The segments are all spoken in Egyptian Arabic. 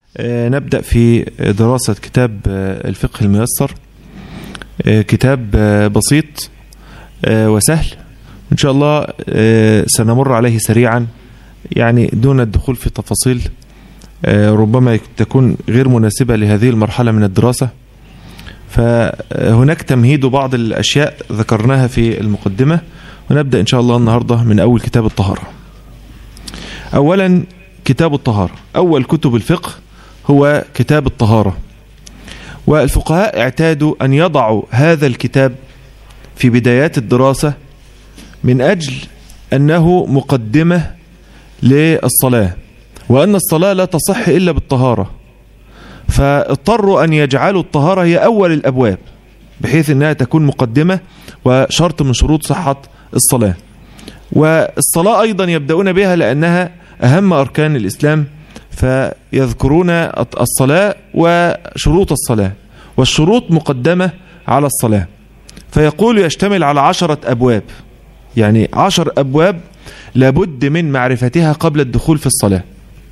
نبدأ في دراسة كتاب الفقه الميسر كتاب بسيط وسهل إن شاء الله سنمر عليه سريعا يعني دون الدخول في تفاصيل ربما تكون غير مناسبة لهذه المرحلة من الدراسة فهناك تمهيد بعض الأشياء ذكرناها في المقدمة ونبدأ إن شاء الله النهاردة من أول كتاب الطهارة أولا كتاب الطهارة أول كتب الفقه هو كتاب الطهارة والفقهاء اعتادوا أن يضعوا هذا الكتاب في بدايات الدراسة من أجل أنه مقدمة للصلاة وأن الصلاة لا تصح إلا بالطهارة فاضطروا أن يجعلوا الطهارة هي أول الأبواب بحيث أنها تكون مقدمة وشرط من شروط صحة الصلاة والصلاة أيضا يبدأون بها لأنها أهم أركان الإسلام فيذكرون الصلاة وشروط الصلاة والشروط مقدمة على الصلاة فيقول يشتمل على عشرة أبواب يعني عشر أبواب لابد من معرفتها قبل الدخول في الصلاة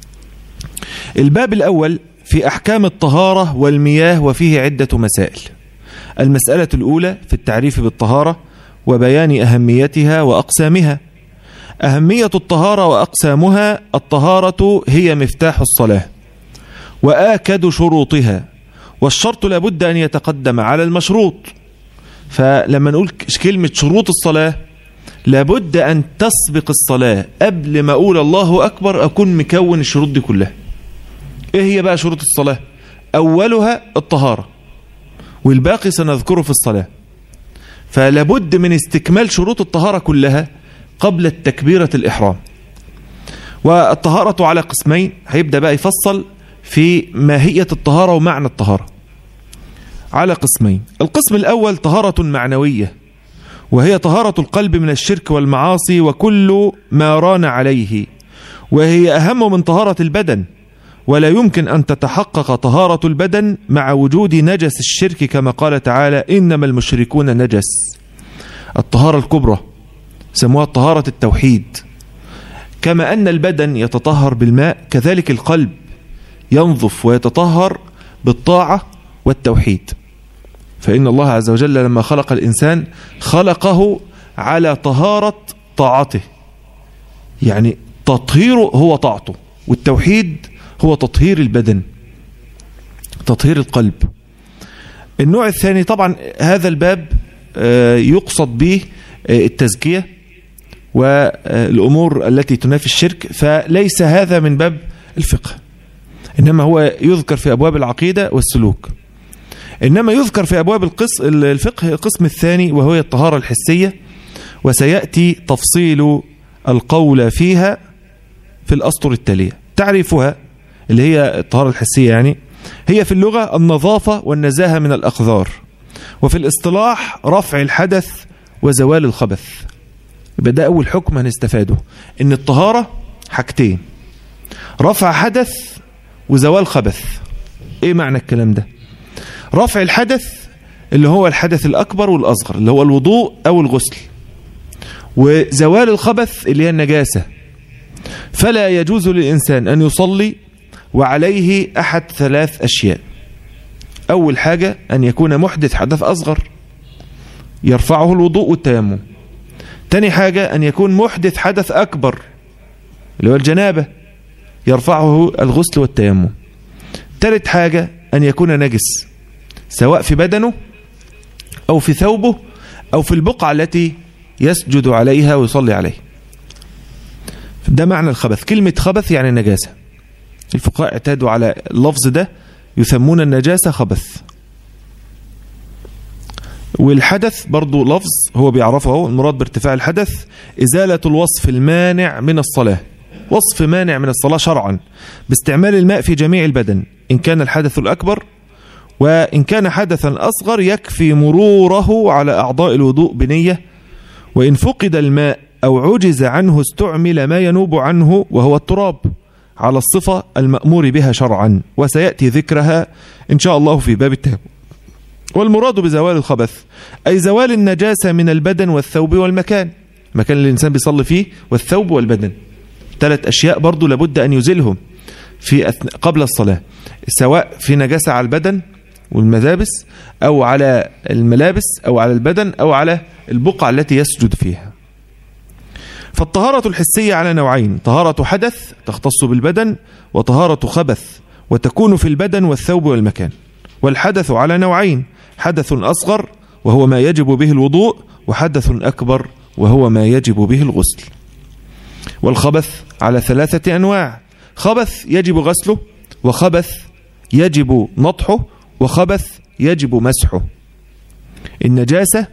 الباب الأول في أحكام الطهارة والمياه وفيه عدة مسائل المسألة الأولى في التعريف بالطهارة وبيان أهميتها وأقسامها أهمية الطهارة وأقسامها الطهارة هي مفتاح الصلاة وآكد شروطها والشرط لابد أن يتقدم على المشروط فلما نقول كلمة شروط الصلاة لابد أن تسبق الصلاة قبل ما أقول الله أكبر أكون مكون الشروط دي كلها إيه هي بقى شروط الصلاة أولها الطهارة والباقي سنذكره في الصلاة فلابد من استكمال شروط الطهارة كلها قبل التكبيرة الإحرام والطهارة على قسمين هيبدأ بقى يفصل في ماهية الطهارة ومعنى الطهارة على قسمين القسم الأول طهارة معنوية وهي طهارة القلب من الشرك والمعاصي وكل ما ران عليه وهي أهم من طهارة البدن ولا يمكن أن تتحقق طهارة البدن مع وجود نجس الشرك كما قال تعالى إنما المشركون نجس الطهارة الكبرى سموها طهارة التوحيد كما أن البدن يتطهر بالماء كذلك القلب ينظف ويتطهر بالطاعة والتوحيد فإن الله عز وجل لما خلق الإنسان خلقه على طهارة طاعته يعني تطهيره هو طاعته والتوحيد هو تطهير البدن تطهير القلب النوع الثاني طبعا هذا الباب يقصد به التزكية والأمور التي تنافي الشرك فليس هذا من باب الفقه إنما هو يذكر في أبواب العقيدة والسلوك إنما يذكر في أبواب القص الفقه القسم الثاني وهو الطهارة الحسية وسيأتي تفصيل القول فيها في الأسطر التالية تعريفها اللي هي الطهارة الحسية يعني هي في اللغة النظافة والنزاهة من الأقذار وفي الاصطلاح رفع الحدث وزوال الخبث يبقى ده أول حكم هنستفاده إن الطهارة حاجتين رفع حدث وزوال خبث إيه معنى الكلام ده رفع الحدث اللي هو الحدث الأكبر والأصغر اللي هو الوضوء أو الغسل وزوال الخبث اللي هي النجاسة فلا يجوز للإنسان أن يصلي وعليه أحد ثلاث أشياء أول حاجة أن يكون محدث حدث أصغر يرفعه الوضوء والتيمم تاني حاجة أن يكون محدث حدث أكبر اللي هو الجنابة يرفعه الغسل والتيمم تالت حاجة أن يكون نجس سواء في بدنه أو في ثوبه أو في البقعة التي يسجد عليها ويصلي عليها ده معنى الخبث كلمة خبث يعني نجاسة الفقهاء اعتادوا على اللفظ ده يسمون النجاسة خبث والحدث برضو لفظ هو بيعرفه هو المراد بارتفاع الحدث إزالة الوصف المانع من الصلاة وصف مانع من الصلاة شرعا باستعمال الماء في جميع البدن إن كان الحدث الأكبر وإن كان حدثا أصغر يكفي مروره على أعضاء الوضوء بنية وإن فقد الماء أو عجز عنه استعمل ما ينوب عنه وهو التراب على الصفة المأمور بها شرعا وسيأتي ذكرها إن شاء الله في باب التهب والمراد بزوال الخبث أي زوال النجاسة من البدن والثوب والمكان مكان اللي الإنسان بيصلي فيه والثوب والبدن ثلاث أشياء برضو لابد أن يزيلهم في أثناء قبل الصلاة سواء في نجاسة على البدن والملابس أو على الملابس أو على البدن أو على البقعة التي يسجد فيها فالطهارة الحسية على نوعين طهارة حدث تختص بالبدن وطهارة خبث وتكون في البدن والثوب والمكان والحدث على نوعين حدث أصغر وهو ما يجب به الوضوء وحدث أكبر وهو ما يجب به الغسل والخبث على ثلاثة أنواع خبث يجب غسله وخبث يجب نطحه وخبث يجب مسحه النجاسة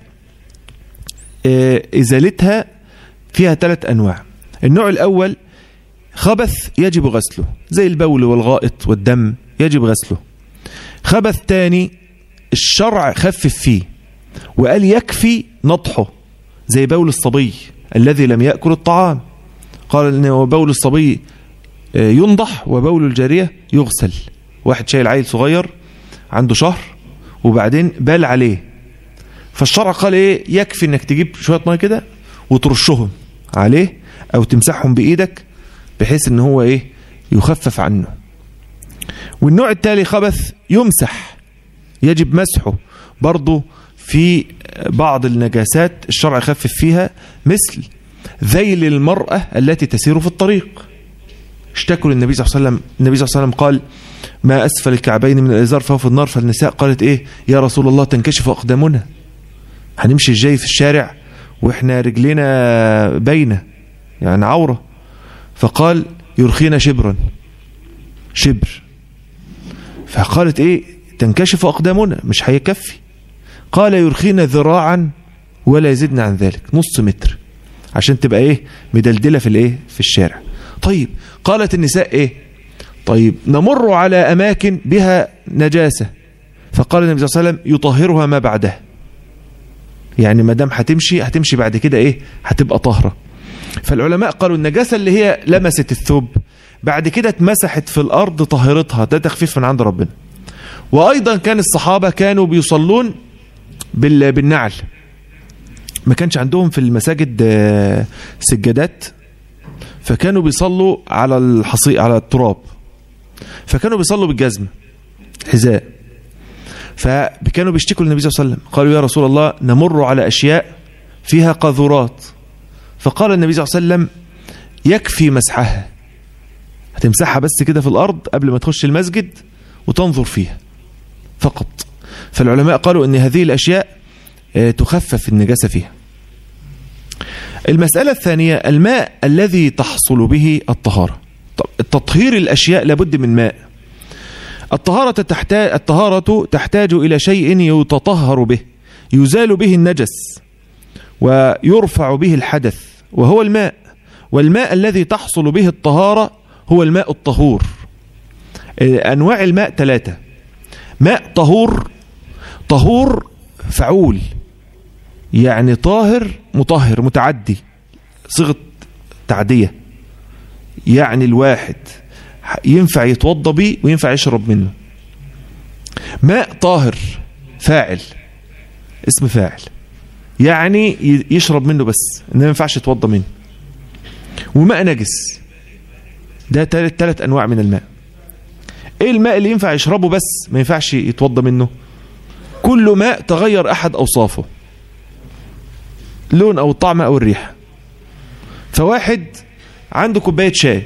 إزالتها فيها ثلاث أنواع النوع الأول خبث يجب غسله زي البول والغائط والدم يجب غسله خبث تاني الشرع خفف فيه وقال يكفي نطحه زي بول الصبي الذي لم يأكل الطعام قال ان بول الصبي ينضح وبول الجارية يغسل واحد شايل عيل صغير عنده شهر وبعدين بال عليه فالشرع قال ايه يكفي انك تجيب شوية ميه كده وترشهم عليه او تمسحهم بايدك بحيث ان هو ايه يخفف عنه والنوع التالي خبث يمسح يجب مسحه برضه في بعض النجاسات الشرع خفف فيها مثل ذيل المرأة التي تسير في الطريق اشتكوا للنبي صلى الله عليه وسلم النبي صلى الله عليه وسلم قال ما أسفل الكعبين من الإزار فهو في النار فالنساء قالت إيه يا رسول الله تنكشف أقدامنا هنمشي ازاي في الشارع وإحنا رجلنا باينة يعني عورة فقال يرخينا شبرا شبر فقالت إيه تنكشف أقدامنا مش هيكفي قال يرخينا ذراعا ولا يزيدنا عن ذلك نص متر عشان تبقى ايه مدلدله في الايه في الشارع طيب قالت النساء ايه طيب نمر على اماكن بها نجاسه فقال النبي صلى الله عليه وسلم يطهرها ما بعدها يعني ما دام هتمشي هتمشي بعد كده ايه هتبقى طاهره فالعلماء قالوا النجاسه اللي هي لمست الثوب بعد كده اتمسحت في الارض طهرتها ده تخفيف من عند ربنا وايضا كان الصحابه كانوا بيصلون بالنعل ما كانش عندهم في المساجد سجادات فكانوا بيصلوا على الحصي على التراب فكانوا بيصلوا بالجزمة حذاء فكانوا بيشتكوا للنبي صلى الله عليه وسلم قالوا يا رسول الله نمر على أشياء فيها قاذورات فقال النبي صلى الله عليه وسلم يكفي مسحها هتمسحها بس كده في الأرض قبل ما تخش المسجد وتنظر فيها فقط فالعلماء قالوا ان هذه الأشياء تخفف النجاسة فيها المسألة الثانية الماء الذي تحصل به الطهارة طب التطهير الأشياء لابد من ماء الطهارة تحتاج, الطهارة تحتاج إلى شيء يتطهر به يزال به النجس ويرفع به الحدث وهو الماء والماء الذي تحصل به الطهارة هو الماء الطهور أنواع الماء ثلاثة ماء طهور طهور فعول يعني طاهر مطهر متعدي صيغه تعديه يعني الواحد ينفع يتوضى بيه وينفع يشرب منه ماء طاهر فاعل اسم فاعل يعني يشرب منه بس انه ما ينفعش يتوضى منه وماء نجس ده ثلاث ثلاث انواع من الماء ايه الماء اللي ينفع يشربه بس ما ينفعش يتوضى منه كل ماء تغير احد اوصافه لون او الطعم او الريحه فواحد عنده كوبايه شاي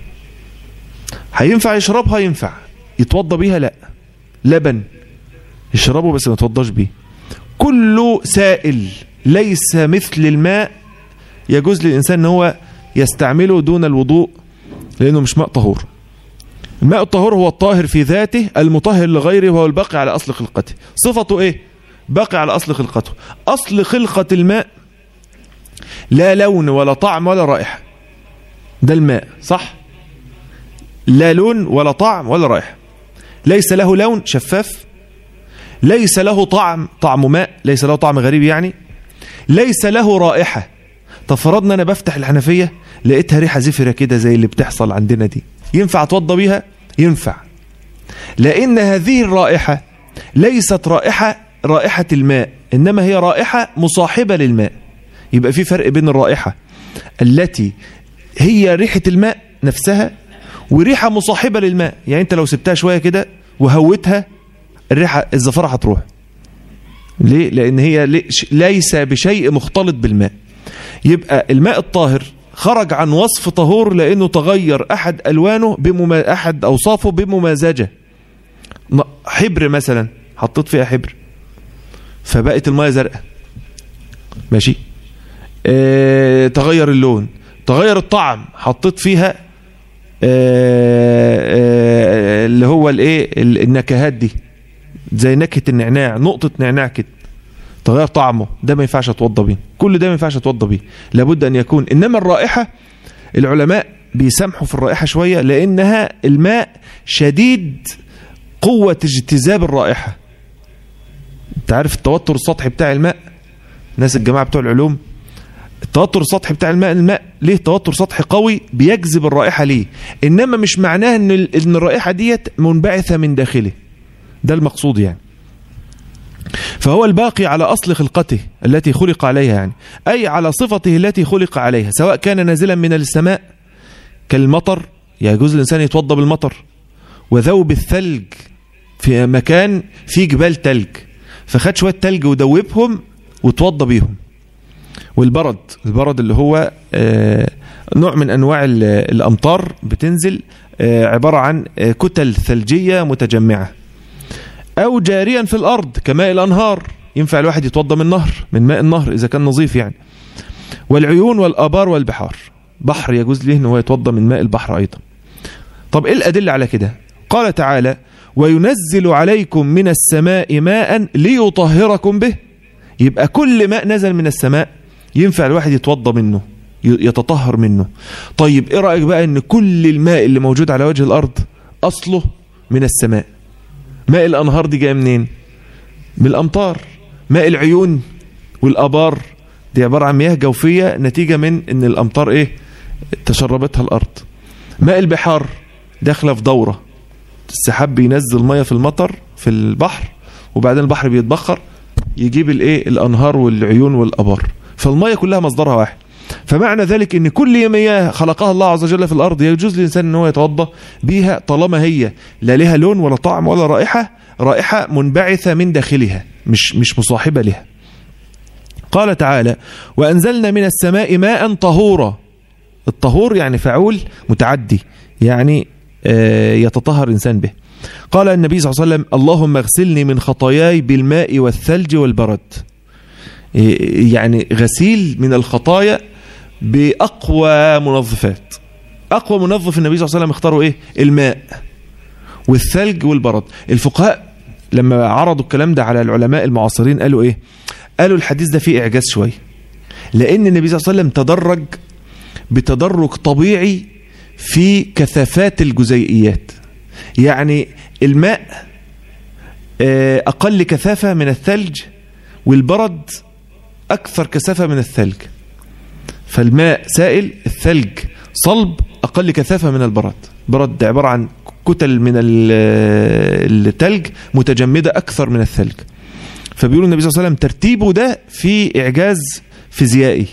هينفع يشربها ينفع يتوضى بيها لا لبن يشربه بس ما يتوضاش بيه كل سائل ليس مثل الماء يجوز للإنسان ان هو يستعمله دون الوضوء لأنه مش ماء طهور الماء الطهور هو الطاهر في ذاته المطهر لغيره وهو الباقي على أصل خلقته صفته إيه؟ باقي على أصل خلقته أصل خلقة الماء لا لون ولا طعم ولا رائحة ده الماء صح؟ لا لون ولا طعم ولا رائحة ليس له لون شفاف ليس له طعم طعم ماء ليس له طعم غريب يعني ليس له رائحة طب فرضنا أنا بفتح الحنفية لقيتها ريحة زفرة كده زي اللي بتحصل عندنا دي ينفع اتوضى بيها ينفع لأن هذه الرائحة ليست رائحة رائحة الماء إنما هي رائحة مصاحبة للماء يبقى في فرق بين الرائحة التي هي ريحة الماء نفسها وريحة مصاحبة للماء يعني انت لو سبتها شوية كده وهوتها الريحة الزفرة هتروح ليه؟ لأن هي ليس بشيء مختلط بالماء يبقى الماء الطاهر خرج عن وصف طهور لأنه تغير أحد ألوانه بمما أحد أوصافه بممازجة حبر مثلا حطيت فيها حبر فبقت الماء زرقاء ماشي اه تغير اللون تغير الطعم حطيت فيها اه اه اللي هو الايه النكهات دي زي نكهه النعناع نقطه نعناع كده تغير طعمه ده ما ينفعش اتوضى بيه كل ده ما ينفعش اتوضى بيه لابد ان يكون انما الرائحه العلماء بيسامحوا في الرائحه شويه لانها الماء شديد قوه اجتذاب الرائحه انت عارف التوتر السطحي بتاع الماء ناس الجماعه بتوع العلوم التوتر السطحي بتاع الماء الماء ليه توتر سطحي قوي بيجذب الرائحه ليه انما مش معناه ان ان الرائحه ديت منبعثه من داخله ده المقصود يعني فهو الباقي على أصل خلقته التي خلق عليها يعني أي على صفته التي خلق عليها سواء كان نازلا من السماء كالمطر يجوز الإنسان يتوضى بالمطر وذوب الثلج في مكان فيه جبال تلج فخد شوية تلج ودوبهم وتوضى بيهم والبرد البرد اللي هو نوع من أنواع الأمطار بتنزل عبارة عن كتل ثلجية متجمعة أو جاريا في الأرض كماء الأنهار ينفع الواحد يتوضى من نهر من ماء النهر إذا كان نظيف يعني والعيون والآبار والبحار بحر يجوز له أنه يتوضى من ماء البحر أيضا طب إيه الأدلة على كده قال تعالى وينزل عليكم من السماء ماء ليطهركم به يبقى كل ماء نزل من السماء ينفع الواحد يتوضى منه يتطهر منه طيب ايه رأيك بقى ان كل الماء اللي موجود على وجه الارض اصله من السماء ماء الانهار دي جايه منين من الامطار ماء العيون والابار دي عباره عن مياه جوفيه نتيجه من ان الامطار ايه تشربتها الارض ماء البحار داخله في دوره السحاب بينزل ميه في المطر في البحر وبعدين البحر بيتبخر يجيب الايه الانهار والعيون والابار فالميه كلها مصدرها واحد فمعنى ذلك ان كل مياه خلقها الله عز وجل في الارض يجوز للانسان ان هو يتوضا بيها طالما هي لا لها لون ولا طعم ولا رائحه رائحه منبعثه من داخلها مش مش مصاحبه لها قال تعالى وانزلنا من السماء ماء طهورا الطهور يعني فعول متعدي يعني يتطهر الانسان به قال النبي صلى الله عليه وسلم اللهم اغسلني من خطاياي بالماء والثلج والبرد يعني غسيل من الخطايا بأقوى منظفات أقوى منظف النبي صلى الله عليه وسلم اختاروا إيه الماء والثلج والبرد الفقهاء لما عرضوا الكلام ده على العلماء المعاصرين قالوا إيه قالوا الحديث ده فيه إعجاز شوية لأن النبي صلى الله عليه وسلم تدرج بتدرج طبيعي في كثافات الجزيئيات يعني الماء أقل كثافة من الثلج والبرد أكثر كثافة من الثلج فالماء سائل الثلج صلب أقل كثافة من البرد برد عبارة عن كتل من الثلج متجمدة أكثر من الثلج فبيقول النبي صلى الله عليه وسلم ترتيبه ده في إعجاز فيزيائي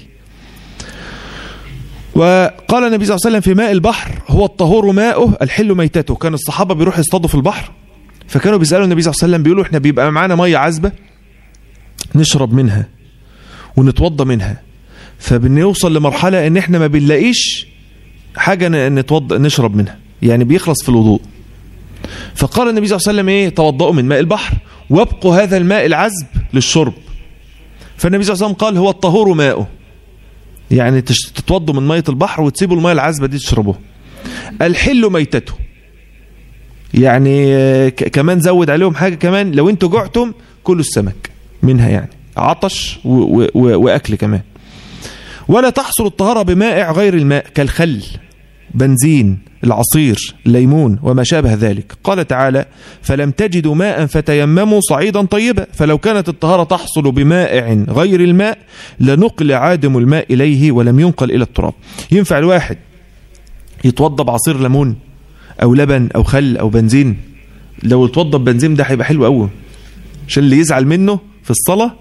وقال النبي صلى الله عليه وسلم في ماء البحر هو الطهور ماؤه الحل ميتته كان الصحابة بيروحوا يصطادوا في البحر فكانوا بيسألوا النبي صلى الله عليه وسلم بيقولوا احنا بيبقى معانا مية عذبة نشرب منها ونتوضى منها فبنوصل لمرحلة ان احنا ما بنلاقيش حاجة نتوضى نشرب منها يعني بيخلص في الوضوء فقال النبي صلى الله عليه وسلم ايه توضؤوا من ماء البحر وابقوا هذا الماء العذب للشرب فالنبي صلى الله عليه وسلم قال هو الطهور ماؤه يعني تتوضوا من مية البحر وتسيبوا المية العذبة دي تشربوها الحل ميتته يعني كمان زود عليهم حاجة كمان لو انتوا جعتم كلوا السمك منها يعني عطش و و و وأكل كمان ولا تحصل الطهارة بمائع غير الماء كالخل بنزين العصير الليمون وما شابه ذلك قال تعالى فلم تجدوا ماء فتيمموا صعيدا طيبا فلو كانت الطهارة تحصل بمائع غير الماء لنقل عادم الماء إليه ولم ينقل إلى التراب ينفع الواحد يتوضى بعصير ليمون أو لبن أو خل أو بنزين لو اتوضى ببنزين ده هيبقى حلو قوي عشان اللي يزعل منه في الصلاة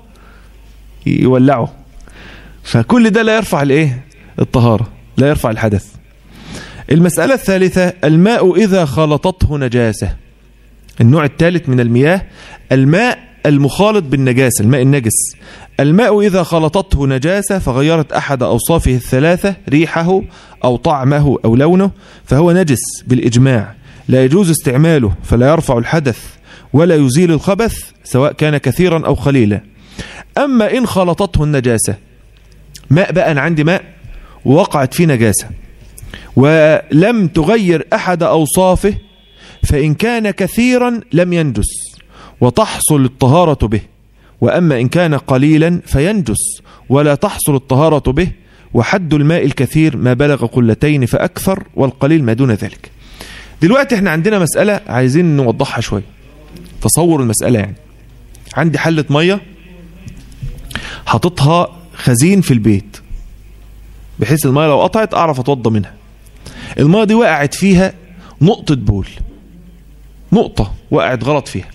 يولعه فكل ده لا يرفع الايه الطهارة لا يرفع الحدث المسألة الثالثة الماء إذا خلطته نجاسة النوع الثالث من المياه الماء المخالط بالنجاسة الماء النجس الماء إذا خلطته نجاسة فغيرت أحد أوصافه الثلاثة ريحه أو طعمه أو لونه فهو نجس بالإجماع لا يجوز استعماله فلا يرفع الحدث ولا يزيل الخبث سواء كان كثيرا أو قليلا أما إن خلطته النجاسة ماء بقى أنا عندي ماء ووقعت فيه نجاسة ولم تغير أحد أوصافه فإن كان كثيرا لم ينجس وتحصل الطهارة به وأما إن كان قليلا فينجس ولا تحصل الطهارة به وحد الماء الكثير ما بلغ قلتين فأكثر والقليل ما دون ذلك دلوقتي احنا عندنا مسألة عايزين نوضحها شوية تصور المسألة يعني عندي حلة مية حاططها خزين في البيت بحيث المية لو قطعت أعرف أتوضى منها المية دي وقعت فيها نقطة بول نقطة وقعت غلط فيها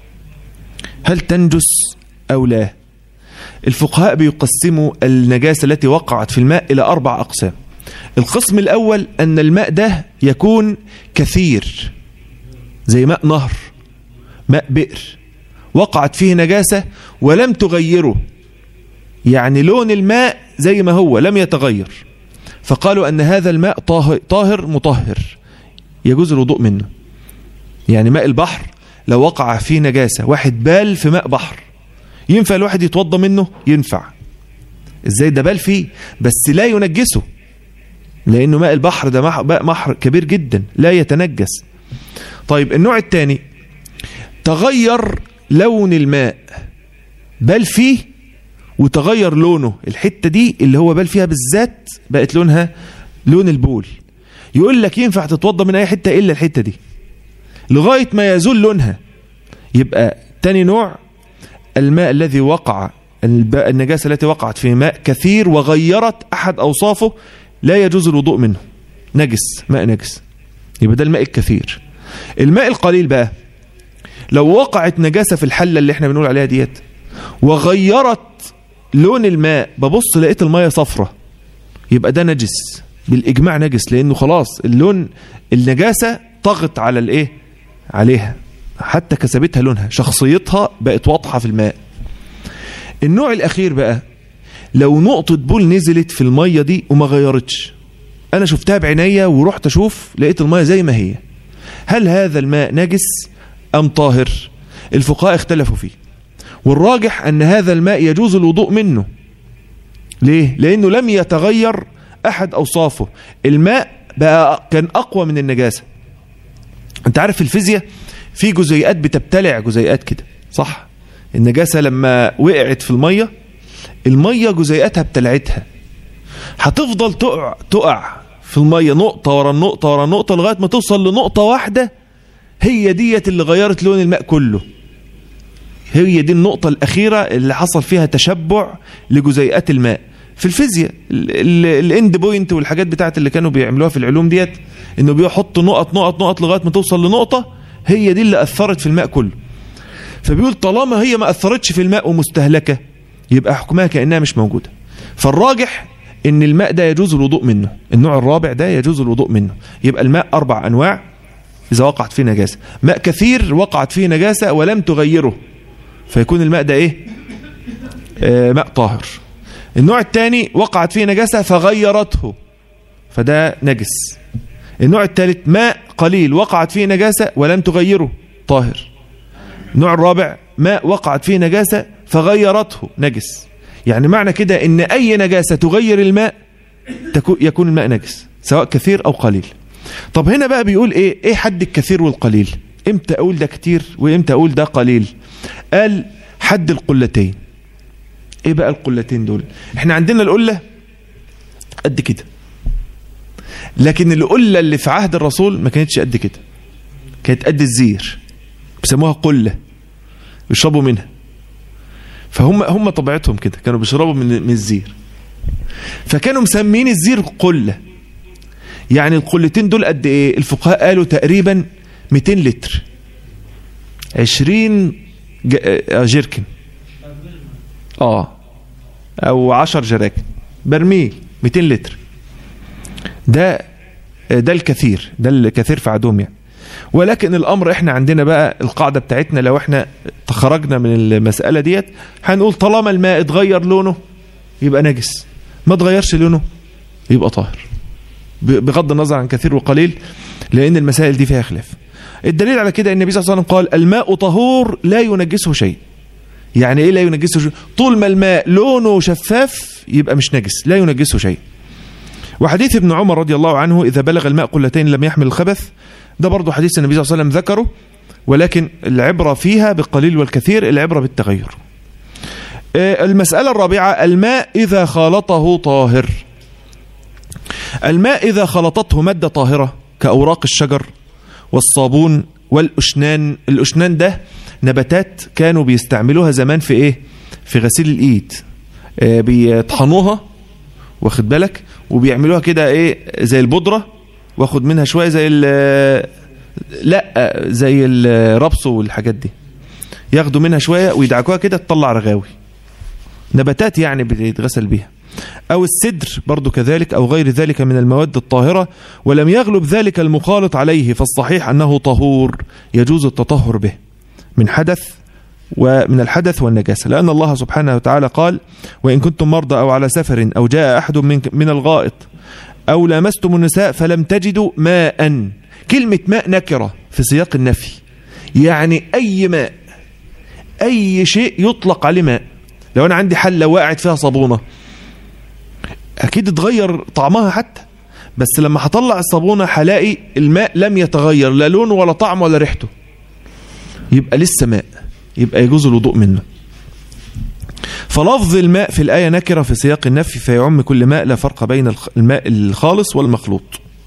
هل تنجس أو لا الفقهاء بيقسموا النجاسة التي وقعت في الماء إلى أربع أقسام القسم الأول أن الماء ده يكون كثير زي ماء نهر ماء بئر وقعت فيه نجاسة ولم تغيره يعني لون الماء زي ما هو لم يتغير فقالوا أن هذا الماء طاهر, طاهر مطهر يجوز الوضوء منه يعني ماء البحر لو وقع فيه نجاسة واحد بال في ماء بحر ينفع الواحد يتوضى منه ينفع ازاي ده بال فيه بس لا ينجسه لانه ماء البحر ده ماء بحر كبير جدا لا يتنجس طيب النوع الثاني تغير لون الماء بل فيه وتغير لونه الحتة دي اللي هو بال فيها بالذات بقت لونها لون البول يقول لك ينفع تتوضى من اي حتة الا الحتة دي لغاية ما يزول لونها يبقى تاني نوع الماء الذي وقع النجاسة التي وقعت في ماء كثير وغيرت أحد أوصافه لا يجوز الوضوء منه نجس ماء نجس يبقى ده الماء الكثير الماء القليل بقى لو وقعت نجاسة في الحلة اللي احنا بنقول عليها ديت وغيرت لون الماء ببص لقيت المية صفرة يبقى ده نجس بالإجماع نجس لأنه خلاص اللون النجاسة طغت على الايه عليها حتى كسبتها لونها شخصيتها بقت واضحة في الماء النوع الأخير بقى لو نقطة بول نزلت في المية دي وما غيرتش أنا شفتها بعينيا ورحت أشوف لقيت المية زي ما هي هل هذا الماء نجس أم طاهر الفقهاء اختلفوا فيه والراجح أن هذا الماء يجوز الوضوء منه ليه؟ لأنه لم يتغير أحد أوصافه الماء بقى كان أقوى من النجاسة أنت عارف في الفيزياء في جزيئات بتبتلع جزيئات كده صح النجاسة لما وقعت في المية المية جزيئاتها ابتلعتها هتفضل تقع تقع في المية نقطة ورا النقطة ورا النقطة لغاية ما توصل لنقطة واحدة هي ديت اللي غيرت لون الماء كله هي دي النقطة الأخيرة اللي حصل فيها تشبع لجزيئات الماء في الفيزياء الاند بوينت والحاجات بتاعت اللي كانوا بيعملوها في العلوم ديت انه بيحط نقط نقط نقط لغايه ما توصل لنقطه هي دي اللي اثرت في الماء كله فبيقول طالما هي ما اثرتش في الماء ومستهلكه يبقى حكمها كانها مش موجوده فالراجح ان الماء ده يجوز الوضوء منه النوع الرابع ده يجوز الوضوء منه يبقى الماء اربع انواع اذا وقعت فيه نجاسه ماء كثير وقعت فيه نجاسه ولم تغيره فيكون الماء ده ايه آه ماء طاهر النوع الثاني وقعت فيه نجاسه فغيرته فده نجس النوع الثالث ماء قليل وقعت فيه نجاسة ولم تغيره طاهر النوع الرابع ماء وقعت فيه نجاسة فغيرته نجس يعني معنى كده ان اي نجاسة تغير الماء يكون الماء نجس سواء كثير او قليل طب هنا بقى بيقول ايه ايه حد الكثير والقليل امتى اقول ده كتير وامتى اقول ده قليل قال حد القلتين ايه بقى القلتين دول احنا عندنا القلة قد كده لكن القلة اللي في عهد الرسول ما كانتش قد كده كانت قد الزير بيسموها قلة بيشربوا منها فهم هم طبيعتهم كده كانوا بيشربوا من من الزير فكانوا مسمين الزير قلة يعني القلتين دول قد ايه الفقهاء قالوا تقريبا 200 لتر 20 جيركن اه او 10 جراكن برميل 200 لتر ده ده الكثير ده الكثير في عدوم يعني ولكن الامر احنا عندنا بقى القاعده بتاعتنا لو احنا تخرجنا من المساله ديت هنقول طالما الماء اتغير لونه يبقى نجس ما اتغيرش لونه يبقى طاهر بغض النظر عن كثير وقليل لان المسائل دي فيها خلاف الدليل على كده ان النبي صلى الله عليه وسلم قال الماء طهور لا ينجسه شيء يعني ايه لا ينجسه شيء طول ما الماء لونه شفاف يبقى مش نجس لا ينجسه شيء وحديث ابن عمر رضي الله عنه إذا بلغ الماء قلتين لم يحمل الخبث ده برضه حديث النبي صلى الله عليه وسلم ذكره ولكن العبرة فيها بالقليل والكثير العبرة بالتغير المسألة الرابعة الماء إذا خالطه طاهر الماء إذا خلطته مادة طاهرة كأوراق الشجر والصابون والأشنان الأشنان ده نباتات كانوا بيستعملوها زمان في إيه في غسيل الإيد بيطحنوها واخد بالك وبيعملوها كده ايه زي البودرة واخد منها شوية زي لا زي الربص والحاجات دي ياخدوا منها شوية ويدعكوها كده تطلع رغاوي نباتات يعني بيتغسل بيها أو السدر برضو كذلك أو غير ذلك من المواد الطاهرة ولم يغلب ذلك المخالط عليه فالصحيح أنه طهور يجوز التطهر به من حدث ومن الحدث والنجاسة لأن الله سبحانه وتعالى قال وإن كنتم مرضى أو على سفر أو جاء أحد من, من الغائط أو لامستم النساء فلم تجدوا ماء كلمة ماء نكرة في سياق النفي يعني أي ماء أي شيء يطلق عليه ماء لو أنا عندي حلة وقعت فيها صابونة أكيد اتغير طعمها حتى بس لما هطلع الصابونة هلاقي الماء لم يتغير لا لونه ولا طعمه ولا ريحته يبقى لسه ماء يبقى يجوز الوضوء منه فلفظ الماء في الآية نكرة في سياق النفي فيعم كل ماء لا فرق بين الماء الخالص والمخلوط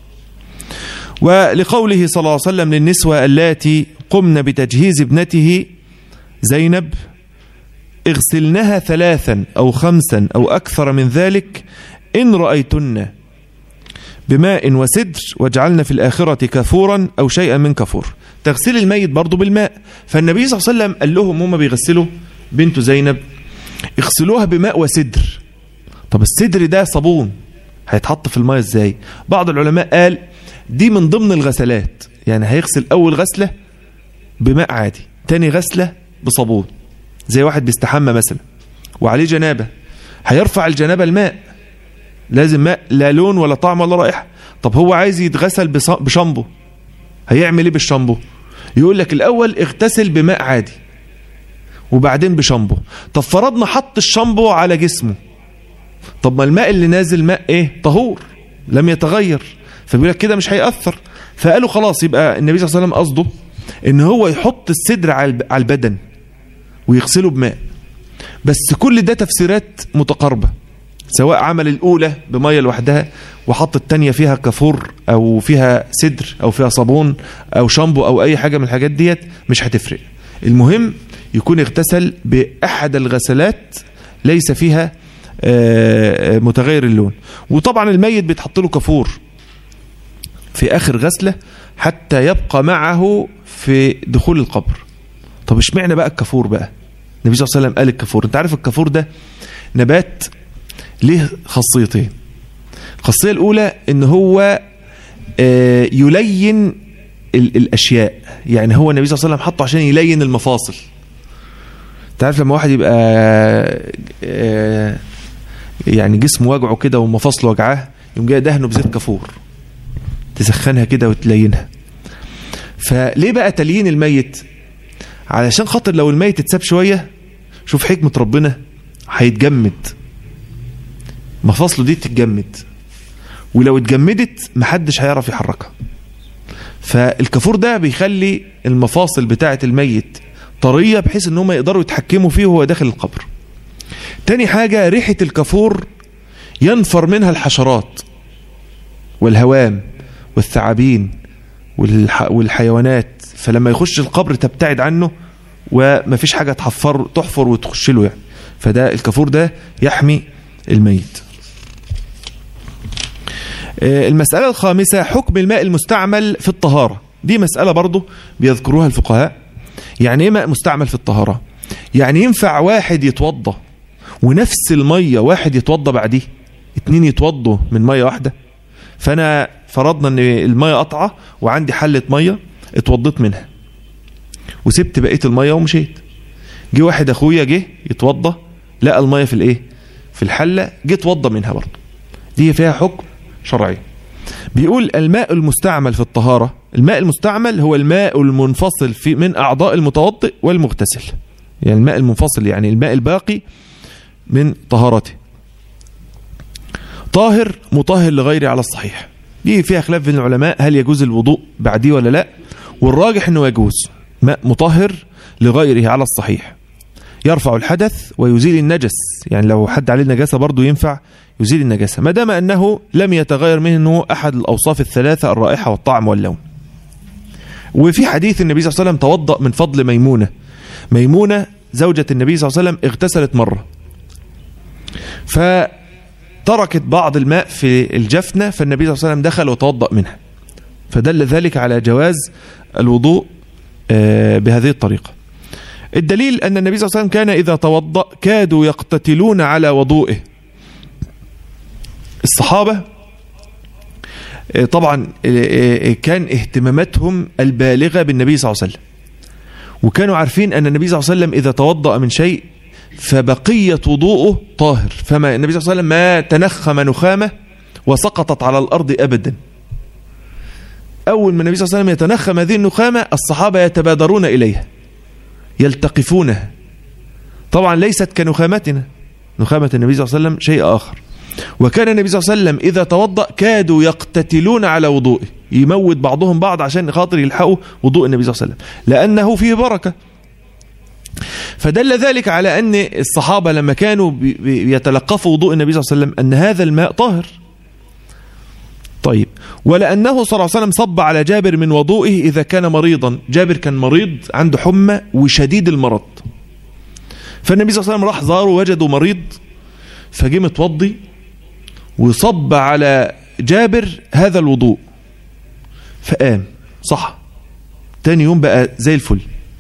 ولقوله صلى الله عليه وسلم للنسوة اللاتي قمن بتجهيز ابنته زينب اغسلنها ثلاثا أو خمسا أو أكثر من ذلك إن رأيتن بماء وسدر واجعلنا في الآخرة كفورا أو شيئا من كفور تغسيل الميت برضه بالماء فالنبي صلى الله عليه وسلم قال لهم هم بيغسلوا بنته زينب اغسلوها بماء وسدر طب السدر ده صابون هيتحط في الماء ازاي بعض العلماء قال دي من ضمن الغسلات يعني هيغسل اول غسلة بماء عادي تاني غسلة بصابون زي واحد بيستحمى مثلا وعليه جنابة هيرفع الجنابة الماء لازم ماء لا لون ولا طعم ولا رائحة طب هو عايز يتغسل بشامبو هيعمل ايه بالشامبو يقول لك الاول اغتسل بماء عادي وبعدين بشامبو طب فرضنا حط الشامبو على جسمه طب ما الماء اللي نازل ماء ايه طهور لم يتغير فبيقول لك كده مش هيأثر فقالوا خلاص يبقى النبي صلى الله عليه وسلم قصده ان هو يحط الصدر على البدن ويغسله بماء بس كل ده تفسيرات متقاربه سواء عمل الأولى بمية لوحدها وحط التانية فيها كافور أو فيها سدر أو فيها صابون أو شامبو أو أي حاجة من الحاجات ديت مش هتفرق المهم يكون اغتسل بأحد الغسلات ليس فيها متغير اللون وطبعا الميت بيتحط له كافور في آخر غسلة حتى يبقى معه في دخول القبر طب اشمعنى بقى الكافور بقى النبي صلى الله عليه وسلم قال الكافور انت عارف الكافور ده نبات ليه خاصيتين الخاصية الأولى إن هو يلين الأشياء يعني هو النبي صلى الله عليه وسلم حطه عشان يلين المفاصل تعرف لما واحد يبقى يعني جسمه وجعه كده ومفاصله وجعاه يقوم جاي دهنه بزيت كافور تسخنها كده وتلينها فليه بقى تليين الميت علشان خاطر لو الميت اتساب شوية شوف حكمة ربنا هيتجمد مفاصله دي تتجمد ولو اتجمدت محدش هيعرف يحركها فالكافور ده بيخلي المفاصل بتاعة الميت طرية بحيث ان هم يقدروا يتحكموا فيه وهو داخل القبر تاني حاجة ريحة الكافور ينفر منها الحشرات والهوام والثعابين والح... والحيوانات فلما يخش القبر تبتعد عنه ومفيش حاجة تحفر تحفر وتخش له يعني فده الكافور ده يحمي الميت المسألة الخامسة حكم الماء المستعمل في الطهارة دي مسألة برضو بيذكروها الفقهاء يعني ايه ماء مستعمل في الطهارة يعني ينفع واحد يتوضى ونفس المية واحد يتوضى بعديه اتنين يتوضوا من مية واحدة فانا فرضنا ان الميه قطعه وعندي حله ميه اتوضيت منها وسبت بقيه الميه ومشيت جه واحد اخويا جه يتوضى لقى الميه في الايه في الحله جه اتوضى منها برضه دي فيها حكم شرعي بيقول الماء المستعمل في الطهاره الماء المستعمل هو الماء المنفصل في من اعضاء المتوضئ والمغتسل يعني الماء المنفصل يعني الماء الباقي من طهارته طاهر مطهر لغيره على الصحيح دي فيها خلاف بين العلماء هل يجوز الوضوء بعديه ولا لا والراجح انه يجوز ماء مطهر لغيره على الصحيح يرفع الحدث ويزيل النجس يعني لو حد عليه النجاسة برضه ينفع يزيل النجاسة ما دام أنه لم يتغير منه أحد الأوصاف الثلاثة الرائحة والطعم واللون وفي حديث النبي صلى الله عليه وسلم توضأ من فضل ميمونة ميمونة زوجة النبي صلى الله عليه وسلم اغتسلت مرة فتركت بعض الماء في الجفنة فالنبي صلى الله عليه وسلم دخل وتوضأ منها فدل ذلك على جواز الوضوء بهذه الطريقة الدليل أن النبي صلى الله عليه وسلم كان إذا توضأ كادوا يقتتلون على وضوئه الصحابة طبعا كان اهتماماتهم البالغة بالنبي صلى الله عليه وسلم وكانوا عارفين أن النبي صلى الله عليه وسلم إذا توضأ من شيء فبقية وضوءه طاهر فما النبي صلى الله عليه وسلم ما تنخم نخامة وسقطت على الأرض أبدا أول ما النبي صلى الله عليه وسلم يتنخم هذه النخامة الصحابة يتبادرون إليها يلتقفونها طبعا ليست كنخامتنا نخامة النبي صلى الله عليه وسلم شيء آخر وكان النبي صلى الله عليه وسلم إذا توضأ كادوا يقتتلون على وضوئه يموت بعضهم بعض عشان خاطر يلحقوا وضوء النبي صلى الله عليه وسلم لأنه فيه بركة فدل ذلك على أن الصحابة لما كانوا يتلقفوا وضوء النبي صلى الله عليه وسلم أن هذا الماء طاهر طيب ولأنه صلى الله عليه وسلم صب على جابر من وضوئه إذا كان مريضا جابر كان مريض عنده حمى وشديد المرض فالنبي صلى الله عليه وسلم راح زاره وجده مريض فجه متوضي وصب على جابر هذا الوضوء فقام صح تاني يوم بقى زي الفل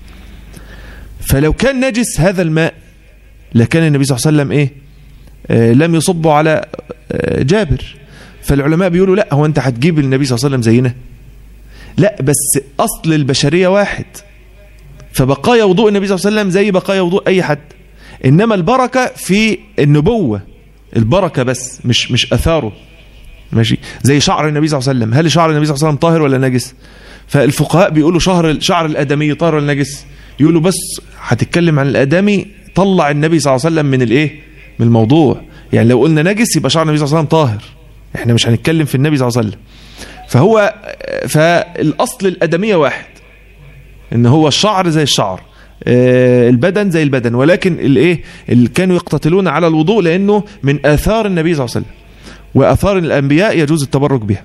فلو كان نجس هذا الماء لكان النبي صلى الله عليه وسلم ايه آه لم يصبه على آه جابر فالعلماء بيقولوا لا هو انت هتجيب النبي صلى الله عليه وسلم زينا لا بس اصل البشريه واحد فبقايا وضوء النبي صلى الله عليه وسلم زي بقايا وضوء اي حد انما البركه في النبوه البركه بس مش مش اثاره ماشي زي شعر النبي صلى الله عليه وسلم هل شعر النبي صلى الله عليه وسلم طاهر ولا نجس فالفقهاء بيقولوا شهر شعر الادمي طاهر ولا نجس يقولوا بس هتتكلم عن الادمي طلع النبي صلى الله عليه وسلم من الايه من الموضوع يعني لو قلنا نجس يبقى شعر النبي صلى الله عليه وسلم طاهر احنا مش هنتكلم في النبي صلى الله عليه وسلم فهو فالاصل الادميه واحد ان هو الشعر زي الشعر البدن زي البدن ولكن الايه اللي كانوا يقتتلون على الوضوء لانه من اثار النبي صلى الله عليه وسلم واثار الانبياء يجوز التبرك بها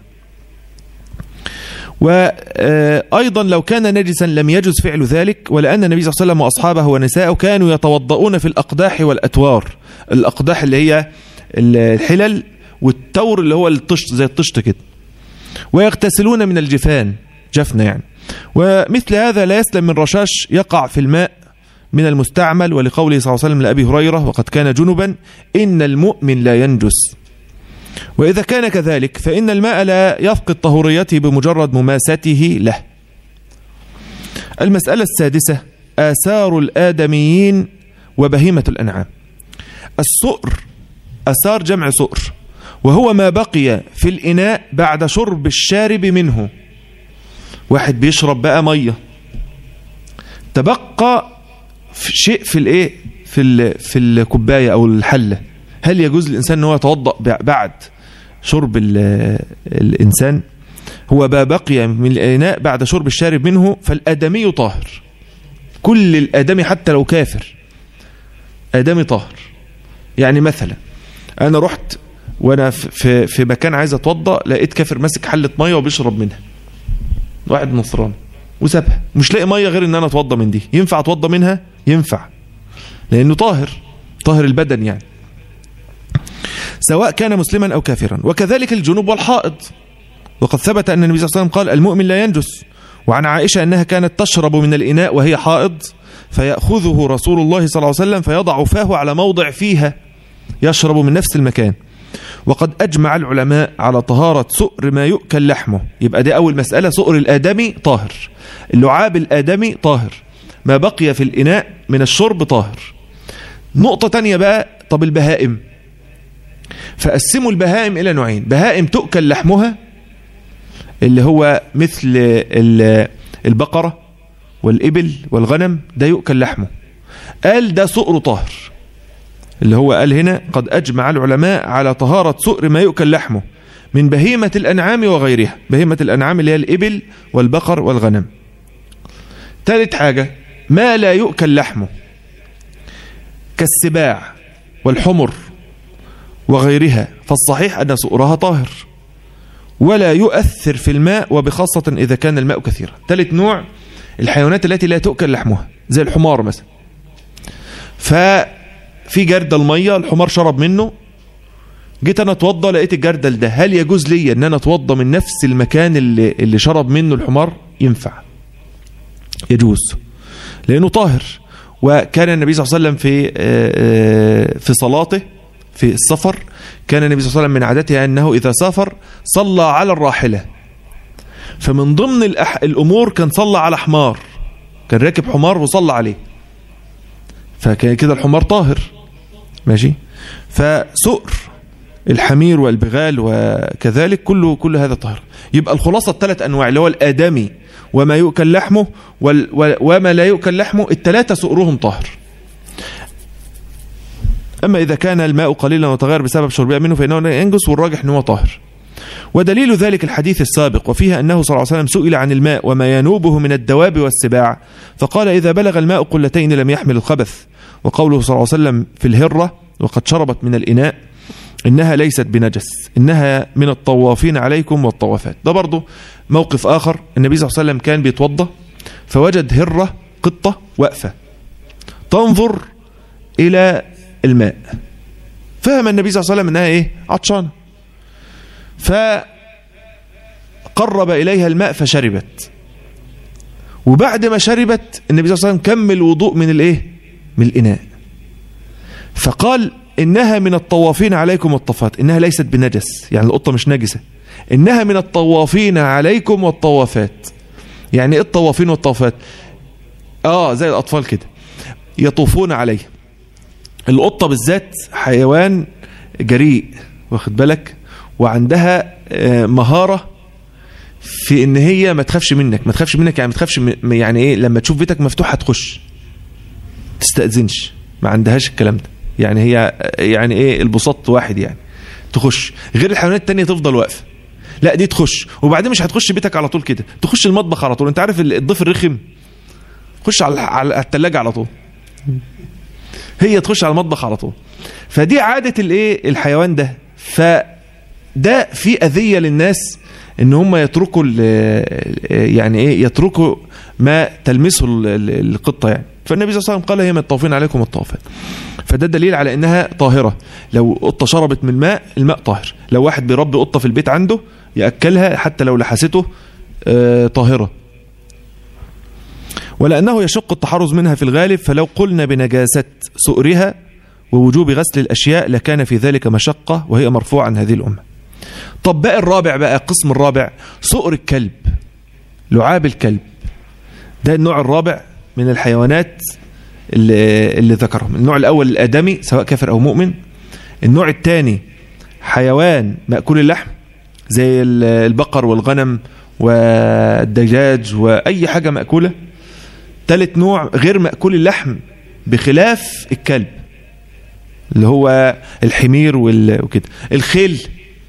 وأيضا لو كان نجسا لم يجوز فعل ذلك ولأن النبي صلى الله عليه وسلم وأصحابه ونساءه كانوا يتوضؤون في الأقداح والأتوار الأقداح اللي هي الحلل والتور اللي هو الطشت زي الطشت كده ويغتسلون من الجفان جفنة يعني ومثل هذا لا يسلم من رشاش يقع في الماء من المستعمل ولقوله صلى الله عليه وسلم لأبي هريرة وقد كان جنبا إن المؤمن لا ينجس وإذا كان كذلك فإن الماء لا يفقد طهوريته بمجرد مماسته له المسألة السادسة آثار الآدميين وبهيمة الأنعام السؤر أثار جمع سؤر وهو ما بقي في الإناء بعد شرب الشارب منه واحد بيشرب بقى مية تبقى في شيء في الايه في في الكوبايه او الحله هل يجوز للانسان ان هو يتوضا بعد شرب الانسان هو ما بقي من الاناء بعد شرب الشارب منه فالادمي طاهر كل الادمي حتى لو كافر ادمي طاهر يعني مثلا انا رحت وانا في في مكان عايز اتوضا لقيت كافر ماسك حله ميه وبيشرب منها واحد نصراني وسابها مش لاقي ميه غير ان انا اتوضى من دي ينفع اتوضى منها ينفع لانه طاهر طاهر البدن يعني سواء كان مسلما او كافرا وكذلك الجنوب والحائض وقد ثبت ان النبي صلى الله عليه وسلم قال المؤمن لا ينجس وعن عائشه انها كانت تشرب من الاناء وهي حائض فياخذه رسول الله صلى الله عليه وسلم فيضع فاه على موضع فيها يشرب من نفس المكان وقد أجمع العلماء على طهارة سؤر ما يؤكل لحمه يبقى دي أول مسألة سؤر الآدمي طاهر اللعاب الآدمي طاهر ما بقي في الإناء من الشرب طاهر نقطة تانية بقى طب البهائم فقسموا البهائم إلى نوعين بهائم تؤكل لحمها اللي هو مثل البقرة والإبل والغنم ده يؤكل لحمه قال ده سؤر طاهر اللي هو قال هنا قد أجمع العلماء على طهارة سؤر ما يؤكل لحمه من بهيمة الأنعام وغيرها بهيمة الأنعام اللي هي الإبل والبقر والغنم ثالث حاجة ما لا يؤكل لحمه كالسباع والحمر وغيرها فالصحيح أن سؤرها طاهر ولا يؤثر في الماء وبخاصة إذا كان الماء كثيرا ثالث نوع الحيوانات التي لا تؤكل لحمها زي الحمار مثلا ففي جردل المية الحمار شرب منه جيت انا اتوضى لقيت الجردل ده هل يجوز لي ان انا اتوضى من نفس المكان اللي, اللي شرب منه الحمار ينفع يجوز لانه طاهر وكان النبي صلى الله عليه وسلم في في صلاته في السفر كان النبي صلى الله عليه وسلم من عادته انه اذا سافر صلى على الراحله فمن ضمن الأح... الامور كان صلى على حمار كان راكب حمار وصلى عليه فكان كده الحمار طاهر ماشي فسؤر الحمير والبغال وكذلك كله كل هذا طاهر يبقى الخلاصة الثلاث أنواع اللي هو الآدمي وما يؤكل لحمه وال وما لا يؤكل لحمه الثلاثة سؤرهم طاهر أما إذا كان الماء قليلا وتغير بسبب شربها منه فإنه لا ينجس والراجح أنه طاهر ودليل ذلك الحديث السابق وفيها أنه صلى الله عليه وسلم سئل عن الماء وما ينوبه من الدواب والسباع فقال إذا بلغ الماء قلتين لم يحمل الخبث وقوله صلى الله عليه وسلم في الهرة وقد شربت من الإناء إنها ليست بنجس إنها من الطوافين عليكم والطوافات ده برضه موقف آخر النبي صلى الله عليه وسلم كان بيتوضى فوجد هرة قطة واقفة تنظر إلى الماء فهم النبي صلى الله عليه وسلم إنها إيه عطشانة فقرب إليها الماء فشربت وبعد ما شربت النبي صلى الله عليه وسلم كمل وضوء من الإيه من الإناء فقال إنها من الطوافين عليكم والطفات إنها ليست بنجس يعني القطة مش نجسة إنها من الطوافين عليكم والطوافات يعني إيه الطوافين والطوافات آه زي الأطفال كده يطوفون عليه القطة بالذات حيوان جريء واخد بالك وعندها مهارة في ان هي ما تخافش منك ما تخافش منك يعني ما تخافش يعني ايه لما تشوف بيتك مفتوح هتخش تستأذنش ما عندهاش الكلام ده يعني هي يعني ايه البساط واحد يعني تخش غير الحيوانات التانية تفضل واقفة لا دي تخش وبعدين مش هتخش بيتك على طول كده تخش المطبخ على طول انت عارف الضيف الرخم خش على على الثلاجه على طول هي تخش على المطبخ على طول فدي عادة الايه الحيوان ده فده في اذية للناس ان هم يتركوا يعني ايه يتركوا ما تلمسه القطة يعني فالنبي صلى الله عليه وسلم قال هي من الطوفين عليكم الطوافات فده دليل على انها طاهرة لو قطة شربت من الماء الماء طاهر لو واحد بيربي قطة في البيت عنده يأكلها حتى لو لحسته آه طاهرة ولأنه يشق التحرز منها في الغالب فلو قلنا بنجاسة سؤرها ووجوب غسل الأشياء لكان في ذلك مشقة وهي مرفوعة عن هذه الأمة طب بقى الرابع بقى القسم الرابع سؤر الكلب لعاب الكلب ده النوع الرابع من الحيوانات اللي, اللي ذكرهم النوع الأول الآدمي سواء كافر أو مؤمن النوع الثاني حيوان مأكول اللحم زي البقر والغنم والدجاج وأي حاجة مأكولة ثالث نوع غير مأكول اللحم بخلاف الكلب اللي هو الحمير وكده الخيل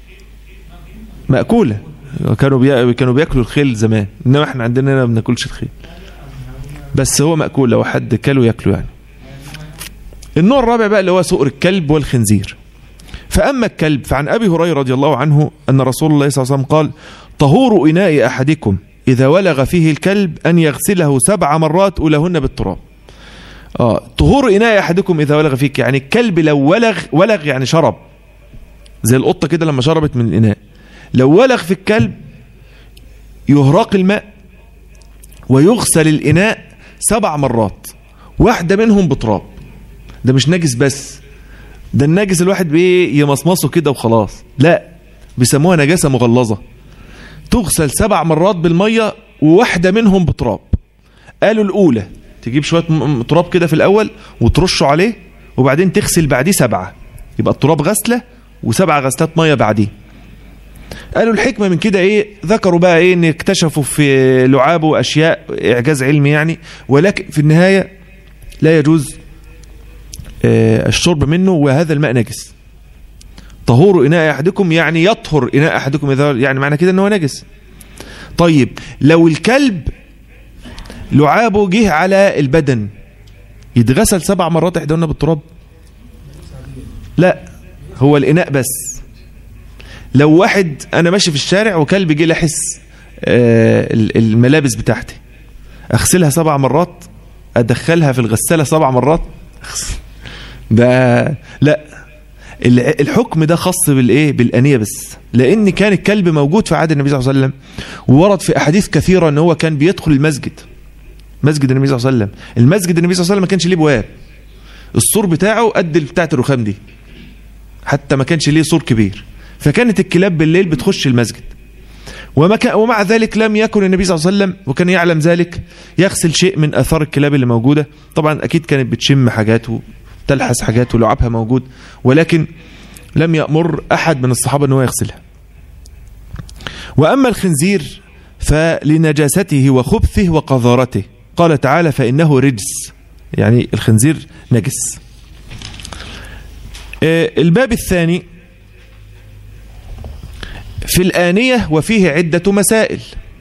مأكولة كانوا بي... كانوا بياكلوا الخيل زمان انما احنا عندنا هنا ما بناكلش الخيل بس هو مأكول لو حد كله ياكله يعني النوع الرابع بقى اللي هو سؤر الكلب والخنزير فأما الكلب فعن أبي هريرة رضي الله عنه أن رسول الله صلى الله عليه وسلم قال طهور إناء أحدكم إذا ولغ فيه الكلب أن يغسله سبع مرات أولهن بالتراب آه طهور إناء أحدكم إذا ولغ فيك يعني الكلب لو ولغ ولغ يعني شرب زي القطة كده لما شربت من الإناء لو ولغ في الكلب يهراق الماء ويغسل الإناء سبع مرات واحدة منهم بتراب ده مش نجس بس ده النجس الواحد بايه يمصمصه كده وخلاص لا بيسموها نجاسة مغلظة تغسل سبع مرات بالمية وواحدة منهم بتراب قالوا الأولى تجيب شوية تراب كده في الأول وترشه عليه وبعدين تغسل بعديه سبعة يبقى التراب غسلة وسبع غسلات مية بعديه قالوا الحكمة من كده ايه ذكروا بقى ايه ان اكتشفوا في لعابه اشياء اعجاز علمي يعني ولكن في النهاية لا يجوز اه الشرب منه وهذا الماء نجس طهور اناء احدكم يعني يطهر اناء احدكم اذا يعني معنى كده ان هو نجس طيب لو الكلب لعابه جه على البدن يتغسل سبع مرات احداهن بالتراب لا هو الاناء بس لو واحد انا ماشي في الشارع وكلب جه لحس آه الملابس بتاعتي اغسلها سبع مرات ادخلها في الغسالة سبع مرات ده لا الحكم ده خاص بالايه بالانيه بس لان كان الكلب موجود في عهد النبي صلى الله عليه وسلم وورد في احاديث كثيره ان هو كان بيدخل المسجد مسجد النبي صلى الله عليه وسلم المسجد النبي صلى الله عليه وسلم ما كانش ليه بواب السور بتاعه قد بتاعه الرخام دي حتى ما كانش ليه سور كبير فكانت الكلاب بالليل بتخش المسجد وما كان ومع ذلك لم يكن النبي صلى الله عليه وسلم وكان يعلم ذلك يغسل شيء من اثار الكلاب اللي موجوده طبعا اكيد كانت بتشم حاجات وتلحس حاجات ولعابها موجود ولكن لم يأمر احد من الصحابه ان هو يغسلها واما الخنزير فلنجاسته وخبثه وقذارته قال تعالى فانه رجس يعني الخنزير نجس الباب الثاني في الآنية وفيه عدة مسائل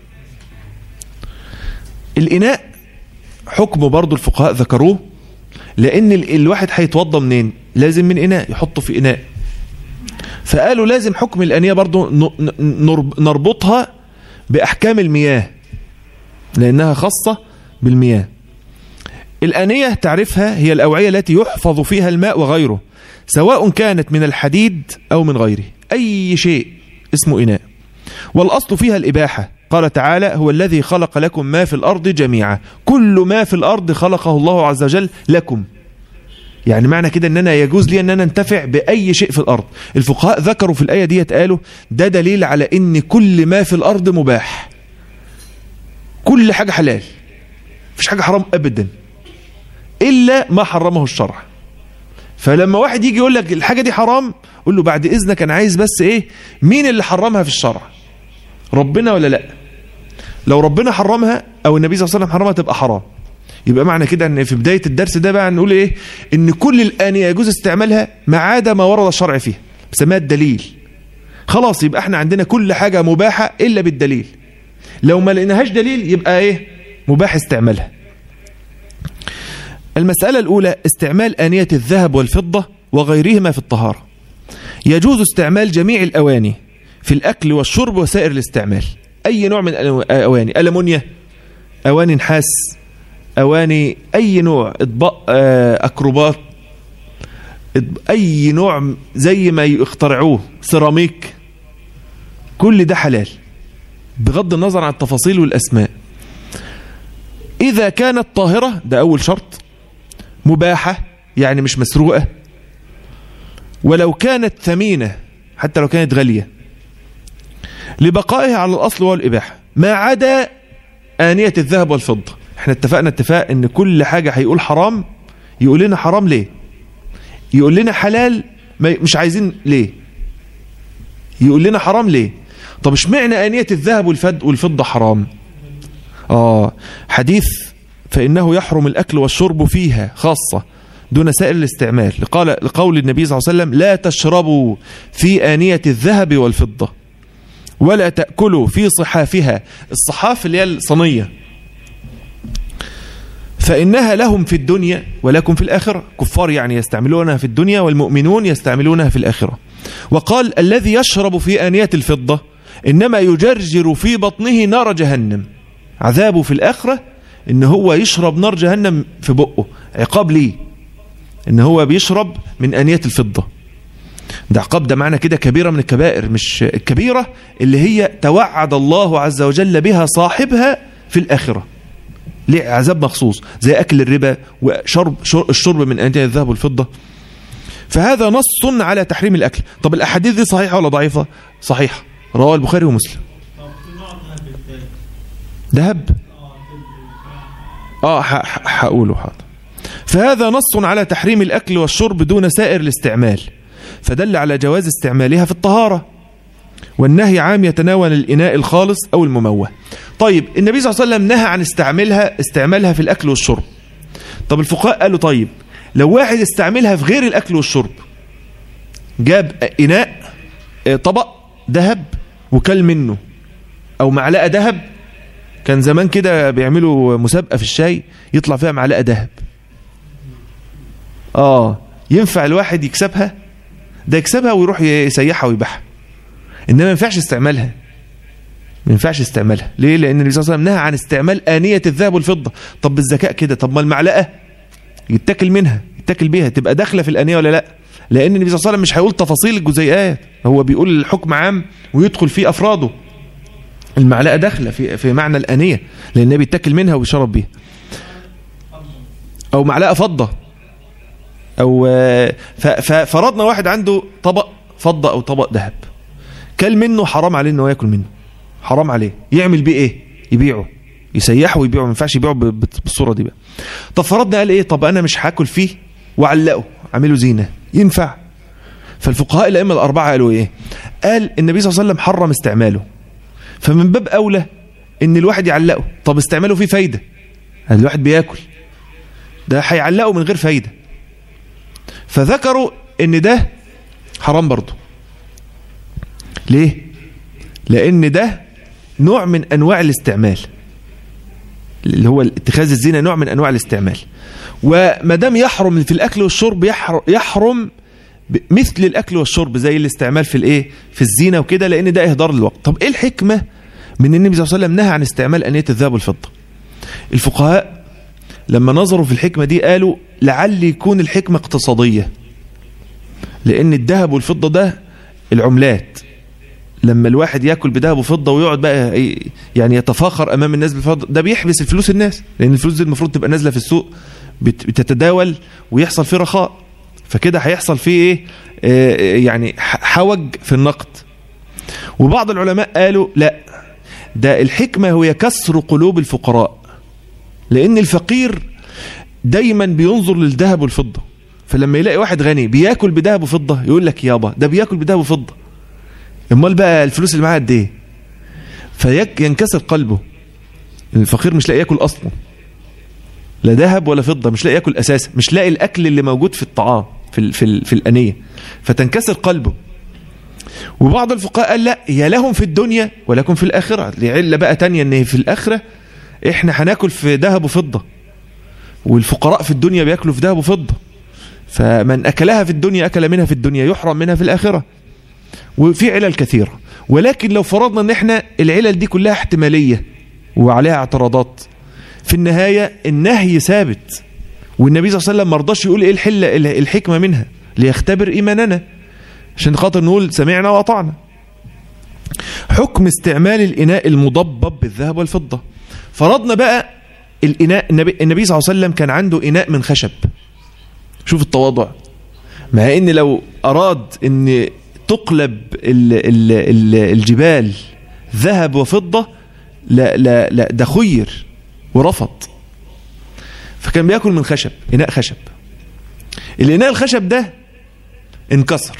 الإناء حكم برضو الفقهاء ذكروه لأن الواحد هيتوضى منين لازم من إناء يحطه في إناء فقالوا لازم حكم الآنية برضو نربطها بأحكام المياه لأنها خاصة بالمياه الآنية تعرفها هي الأوعية التي يحفظ فيها الماء وغيره سواء كانت من الحديد أو من غيره أي شيء اسمه إناء والأصل فيها الإباحة قال تعالى هو الذي خلق لكم ما في الأرض جميعا كل ما في الأرض خلقه الله عز وجل لكم يعني معنى كده ان انا يجوز لي ان انا انتفع باي شيء في الارض الفقهاء ذكروا في الايه ديت قالوا ده دليل على ان كل ما في الارض مباح كل حاجه حلال مفيش حاجه حرام ابدا الا ما حرمه الشرع فلما واحد يجي يقول لك الحاجه دي حرام قول له بعد اذنك انا عايز بس ايه مين اللي حرمها في الشرع ربنا ولا لا لو ربنا حرمها او النبي صلى الله عليه وسلم حرمها تبقى حرام يبقى معنى كده ان في بدايه الدرس ده بقى نقول ايه ان كل الانيه يجوز استعمالها ما عدا ما ورد الشرع فيها بسميها الدليل خلاص يبقى احنا عندنا كل حاجه مباحه الا بالدليل لو ما لقيناهاش دليل يبقى ايه مباح استعمالها المسألة الأولى استعمال آنية الذهب والفضة وغيرهما في الطهارة يجوز استعمال جميع الأواني في الأكل والشرب وسائر الاستعمال أي نوع من الأواني ألمونيا أواني نحاس أواني أي نوع إطباق أكروبات أي نوع زي ما يخترعوه سيراميك كل ده حلال بغض النظر عن التفاصيل والأسماء إذا كانت طاهرة ده أول شرط مباحة يعني مش مسروقة ولو كانت ثمينة حتى لو كانت غالية لبقائها على الأصل والإباحة ما عدا آنية الذهب والفضة احنا اتفقنا اتفاق ان كل حاجة هيقول حرام يقول لنا حرام ليه يقول لنا حلال مش عايزين ليه يقول لنا حرام ليه طب اشمعنى آنية الذهب والفد والفضة حرام آه حديث فإنه يحرم الأكل والشرب فيها خاصة دون سائر الاستعمال لقال لقول النبي صلى الله عليه وسلم لا تشربوا في آنية الذهب والفضة ولا تأكلوا في صحافها الصحاف اللي هي الصينية فإنها لهم في الدنيا ولكم في الآخرة كفار يعني يستعملونها في الدنيا والمؤمنون يستعملونها في الآخرة وقال الذي يشرب في آنية الفضة إنما يجرجر في بطنه نار جهنم عذابه في الآخرة إن هو يشرب نار جهنم في بقه عقاب ليه إن هو بيشرب من آنية الفضة ده عقاب ده معنى كده كبيرة من الكبائر مش الكبيرة اللي هي توعد الله عز وجل بها صاحبها في الآخرة ليه عذاب مخصوص زي أكل الربا وشرب الشرب من آنية الذهب والفضة فهذا نص على تحريم الأكل طب الأحاديث دي صحيحة ولا ضعيفة صحيحة رواه البخاري ومسلم ذهب اه هقوله حاضر فهذا نص على تحريم الأكل والشرب دون سائر الاستعمال فدل على جواز استعمالها في الطهارة والنهي عام يتناول الإناء الخالص أو المموه طيب النبي صلى الله عليه وسلم نهى عن استعملها استعمالها في الأكل والشرب طب الفقهاء قالوا طيب لو واحد استعملها في غير الأكل والشرب جاب إناء طبق ذهب وكل منه أو معلقة ذهب كان زمان كده بيعملوا مسابقة في الشاي يطلع فيها معلقة ذهب آه ينفع الواحد يكسبها ده يكسبها ويروح يسيحها ويبيعها إنما ما ينفعش استعمالها ما ينفعش استعمالها ليه لأن النبي صلى الله عليه وسلم نهى عن استعمال آنية الذهب والفضة طب بالذكاء كده طب ما المعلقة يتاكل منها يتاكل بيها تبقى داخله في الانيه ولا لا لان النبي صلى الله عليه وسلم مش هيقول تفاصيل الجزيئات هو بيقول الحكم عام ويدخل فيه افراده المعلقه داخله في في معنى الانيه لان النبي يتاكل منها ويشرب بيها او معلقه فضه او ففرضنا واحد عنده طبق فضه او طبق ذهب كل منه حرام عليه انه ياكل منه حرام عليه يعمل بيه ايه يبيعه يسيحه ويبيعه ما ينفعش يبيعه بالصوره دي بقى طب فرضنا قال ايه طب انا مش هاكل فيه وعلقه اعمله زينه ينفع فالفقهاء الائمه الاربعه قالوا ايه قال النبي صلى الله عليه وسلم حرم استعماله فمن باب اولى ان الواحد يعلقه طب استعماله فيه فايده الواحد بياكل ده هيعلقه من غير فايده فذكروا ان ده حرام برضه ليه لان ده نوع من انواع الاستعمال اللي هو اتخاذ الزينة نوع من أنواع الاستعمال وما دام يحرم في الأكل والشرب يحرم مثل الأكل والشرب زي الاستعمال في الإيه في الزينة وكده لأن ده إهدار للوقت طب إيه الحكمة من النبي صلى الله عليه وسلم نهى عن استعمال أنية الذهب والفضة الفقهاء لما نظروا في الحكمة دي قالوا لعل يكون الحكمة اقتصادية لأن الذهب والفضة ده العملات لما الواحد ياكل بذهب وفضه ويقعد بقى يعني يتفاخر امام الناس بالفضه ده بيحبس الفلوس الناس لان الفلوس دي المفروض تبقى نازله في السوق بتتداول ويحصل فيه رخاء فكده هيحصل فيه ايه آه يعني حوج في النقد وبعض العلماء قالوا لا ده الحكمه هي كسر قلوب الفقراء لان الفقير دايما بينظر للذهب والفضه فلما يلاقي واحد غني بياكل بذهب وفضه يقول لك يابا ده بياكل بذهب وفضه امال بقى الفلوس اللي معاه قد ايه فينكسر قلبه الفقير مش لاقي ياكل اصلا لا ذهب ولا فضه مش لاقي ياكل اساسا مش لاقي الاكل اللي موجود في الطعام في ال في, ال في الانيه فتنكسر قلبه وبعض الفقهاء قال لا يا لهم في الدنيا ولكم في الاخره لعله بقى تانية ان في الاخره احنا هناكل في ذهب وفضه والفقراء في الدنيا بياكلوا في ذهب وفضه فمن اكلها في الدنيا اكل منها في الدنيا يحرم منها في الاخره وفي علل كثيرة ولكن لو فرضنا ان احنا العلل دي كلها احتمالية وعليها اعتراضات في النهاية النهي ثابت والنبي صلى الله عليه وسلم ما رضاش يقول ايه الحلة الحكمة منها ليختبر ايماننا عشان خاطر نقول سمعنا واطعنا حكم استعمال الاناء المضبب بالذهب والفضة فرضنا بقى الاناء النبي, النبي صلى الله عليه وسلم كان عنده اناء من خشب شوف التواضع مع ان لو اراد ان تقلب ال ال ال الجبال ذهب وفضة لا لا لا ده خير ورفض فكان بياكل من خشب إناء خشب الإناء الخشب ده انكسر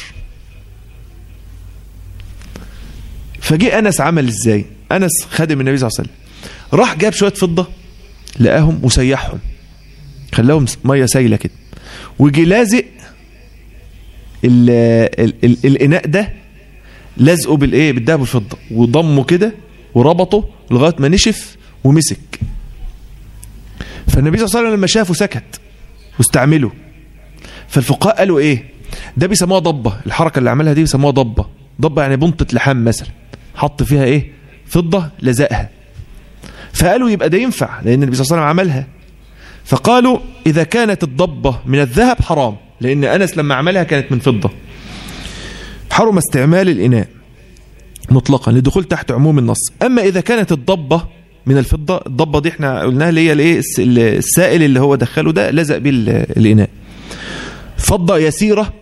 فجي أنس عمل إزاي أنس خادم النبي صلى الله عليه وسلم راح جاب شوية فضة لقاهم وسيحهم خلاهم مية سايلة كده وجي لازق ال ال ال الاناء ده لزقه بالايه بالذهب والفضه وضمه كده وربطه لغايه ما نشف ومسك فالنبي صلى الله عليه وسلم لما شافه سكت واستعمله فالفقهاء قالوا ايه ده بيسموها ضبه الحركه اللي عملها دي بيسموها ضبه ضبه يعني بنطه لحام مثلا حط فيها ايه فضه لزقها فقالوا يبقى ده ينفع لان النبي صلى الله عليه وسلم عملها فقالوا اذا كانت الضبه من الذهب حرام لأن أنس لما عملها كانت من فضة حرم استعمال الإناء مطلقا لدخول تحت عموم النص أما إذا كانت الضبة من الفضة الضبة دي احنا قلناها اللي هي الايه السائل اللي هو دخله ده لزق بيه الإناء فضة يسيرة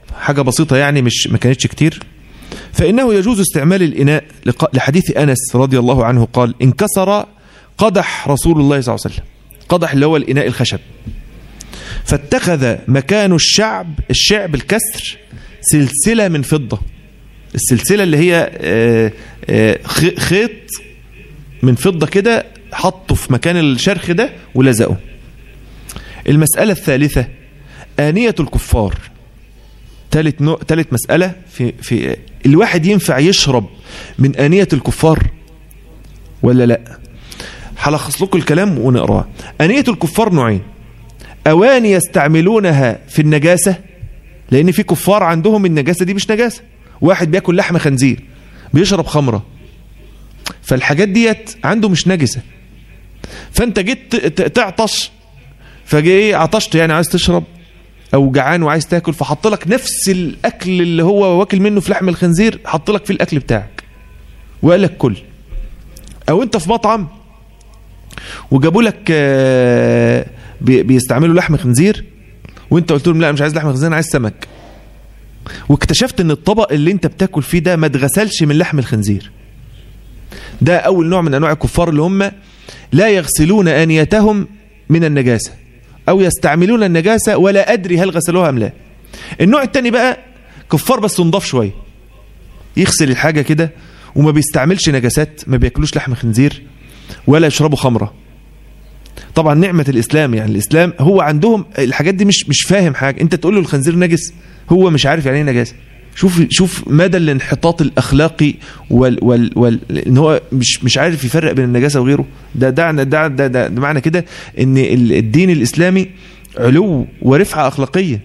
حاجة بسيطة يعني مش ما كانتش كتير فإنه يجوز استعمال الإناء لق- لحديث أنس رضي الله عنه قال انكسر قدح رسول الله صلى الله عليه وسلم قدح اللي هو الإناء الخشب فاتخذ مكان الشعب الشعب الكسر سلسلة من فضة السلسلة اللي هي آه، آه، خ- خيط من فضة كده حطه في مكان الشرخ ده ولزقه المسألة الثالثة آنية الكفار ثالث نوع ثالث مسألة في في الواحد ينفع يشرب من آنية الكفار ولا لا هلخص لكم الكلام ونقراه آنية الكفار نوعين أواني يستعملونها في النجاسة لأن في كفار عندهم النجاسة دي مش نجاسة واحد بياكل لحم خنزير بيشرب خمرة فالحاجات ديت عنده مش نجسة فانت جيت ت- ت- تعطش فجي ايه عطشت يعني عايز تشرب او جعان وعايز تاكل فحط لك نفس الاكل اللي هو واكل منه في لحم الخنزير حط لك فيه الاكل بتاعك وقال لك كل او انت في مطعم وجابوا لك آه، بي- بيستعملوا لحم خنزير وانت قلت لهم لا مش عايز لحم خنزير انا عايز سمك واكتشفت ان الطبق اللي انت بتاكل فيه ده ما اتغسلش من لحم الخنزير ده اول نوع من انواع الكفار اللي هم لا يغسلون انيتهم من النجاسه او يستعملون النجاسه ولا ادري هل غسلوها ام لا النوع الثاني بقى كفار بس نضاف شويه يغسل الحاجه كده وما بيستعملش نجاسات ما بياكلوش لحم خنزير ولا يشربوا خمره طبعا نعمه الاسلام يعني الاسلام هو عندهم الحاجات دي مش مش فاهم حاجه انت تقول له الخنزير نجس هو مش عارف يعني ايه نجاسه شوف شوف مدى الانحطاط الاخلاقي وال وال وال ان هو مش مش عارف يفرق بين النجاسه وغيره ده ده ده ده, ده, ده, ده معنى كده ان ال- الدين الاسلامي علو ورفعه اخلاقيه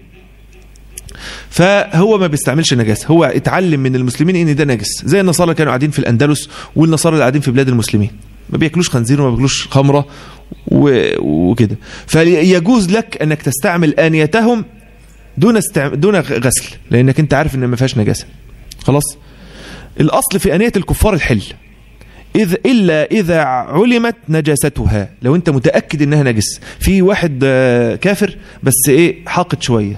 فهو ما بيستعملش نجاسه هو اتعلم من المسلمين ان ده نجس زي النصارى اللي كانوا قاعدين في الاندلس والنصارى اللي قاعدين في بلاد المسلمين ما بياكلوش خنزير وما بياكلوش خمره و- وكده فيجوز لك انك تستعمل انيتهم دون استعم... دون غسل لانك انت عارف ان ما فيهاش نجاسه خلاص الاصل في انيه الكفار الحل إذ إلا إذا علمت نجاستها لو أنت متأكد إنها نجس في واحد آه، كافر بس إيه حاقد شوية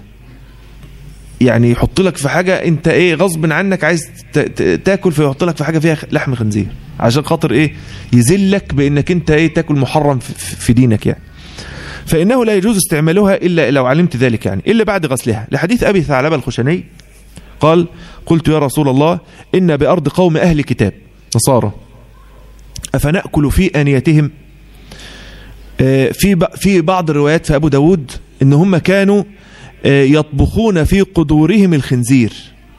يعني يحط لك في حاجة أنت إيه غصب عنك عايز ت- ت- تاكل فيحط لك في حاجة فيها لحم خنزير عشان خاطر إيه يذلك بإنك أنت إيه تاكل محرم في- في في دينك يعني فإنه لا يجوز استعمالها إلا لو علمت ذلك يعني إلا بعد غسلها لحديث أبي ثعلبة الخشني قال قلت يا رسول الله إن بأرض قوم أهل كتاب نصارى أفنأكل في آنيتهم آه، في ب- في بعض الروايات في أبو داود إن هم كانوا آه، يطبخون في قدورهم الخنزير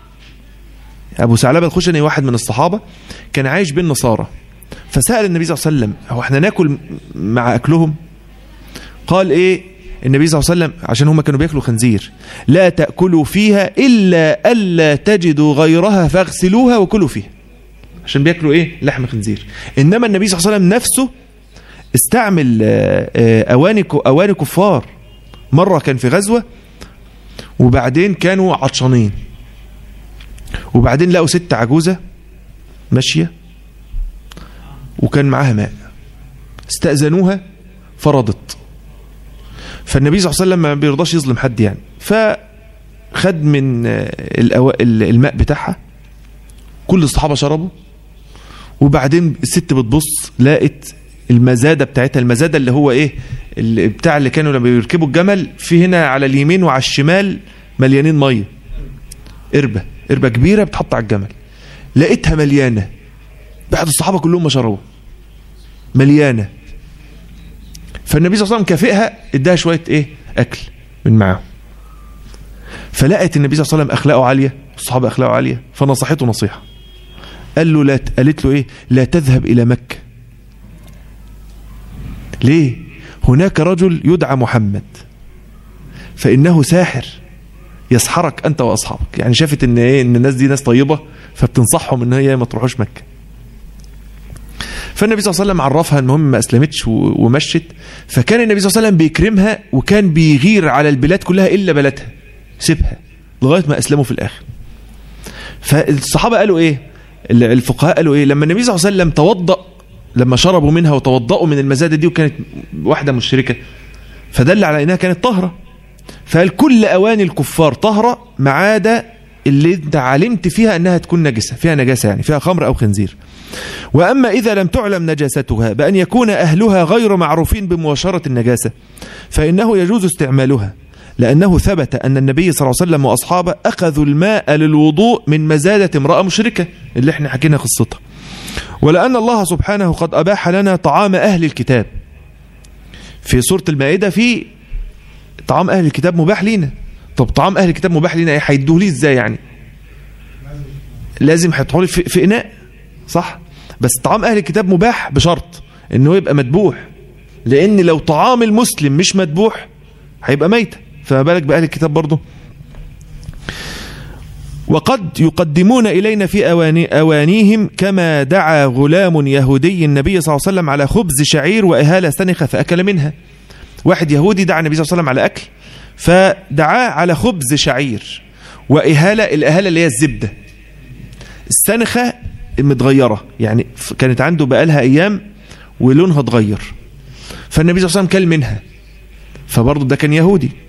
أبو ثعلبة الخشني واحد من الصحابة كان عايش بين نصارى فسأل النبي صلى الله عليه وسلم هو احنا ناكل مع أكلهم قال ايه النبي صلى الله عليه وسلم عشان هم كانوا بياكلوا خنزير لا تأكلوا فيها إلا ألا تجدوا غيرها فاغسلوها وكلوا فيها عشان بياكلوا ايه لحم خنزير انما النبي صلى الله عليه وسلم نفسه استعمل آه، آه، اواني ك- اواني كفار مره كان في غزوه وبعدين كانوا عطشانين وبعدين لقوا ست عجوزه ماشيه وكان معاها ماء استأذنوها فرضت فالنبي صلى الله عليه وسلم ما بيرضاش يظلم حد يعني فخد من آه، الأوا- الماء بتاعها كل الصحابه شربوا وبعدين الست بتبص لقت المزاده بتاعتها المزاده اللي هو ايه اللي بتاع اللي كانوا لما بيركبوا الجمل في هنا على اليمين وعلى الشمال مليانين ميه قربه قربه كبيره بتحط على الجمل لقيتها مليانه بعد الصحابه كلهم ما شربوا مليانه فالنبي صلى الله عليه وسلم كافئها اداها شويه ايه اكل من معاهم فلقت النبي صلى الله عليه وسلم اخلاقه عاليه الصحابه اخلاقه عاليه فنصحته نصيحه قال له لا قالت له ايه لا تذهب الى مكه ليه هناك رجل يدعى محمد فانه ساحر يسحرك انت واصحابك يعني شافت ان ايه ان الناس دي ناس طيبه فبتنصحهم ان هي ما تروحوش مكه فالنبي صلى الله عليه وسلم عرفها المهم ما اسلمتش و- ومشت فكان النبي صلى الله عليه وسلم بيكرمها وكان بيغير على البلاد كلها الا بلدها سيبها لغايه ما اسلموا في الاخر فالصحابه قالوا ايه ال- الفقهاء قالوا ايه لما النبي صلى الله عليه وسلم توضأ لما شربوا منها وتوضأوا من المزادة دي وكانت واحدة مشركة فدل على انها كانت طاهرة فقال كل اواني الكفار طهره ما عدا اللي انت علمت فيها انها تكون نجسه فيها نجاسه يعني فيها خمر او خنزير واما اذا لم تعلم نجاستها بان يكون اهلها غير معروفين بمباشره النجاسه فانه يجوز استعمالها لانه ثبت ان النبي صلى الله عليه وسلم واصحابه اخذوا الماء للوضوء من مزاده امراه مشركه اللي احنا حكينا قصتها ولان الله سبحانه قد اباح لنا طعام اهل الكتاب في سوره المائده في طعام اهل الكتاب مباح لينا طب طعام اهل الكتاب مباح لينا ايه هيدوه لي ازاي يعني لازم هيحطوا لي في, في اناء صح بس طعام اهل الكتاب مباح بشرط انه يبقى مذبوح لان لو طعام المسلم مش مذبوح هيبقى ميت فما بالك باهل الكتاب برضه وقد يقدمون إلينا في أواني أوانيهم كما دعا غلام يهودي النبي صلى الله عليه وسلم على خبز شعير وإهالة سنخة فأكل منها واحد يهودي دعا النبي صلى الله عليه وسلم على أكل فدعاه على خبز شعير وإهالة الإهالة اللي هي الزبدة السنخة متغيرة يعني كانت عنده بقالها أيام ولونها اتغير فالنبي صلى الله عليه وسلم كل منها فبرضه ده كان يهودي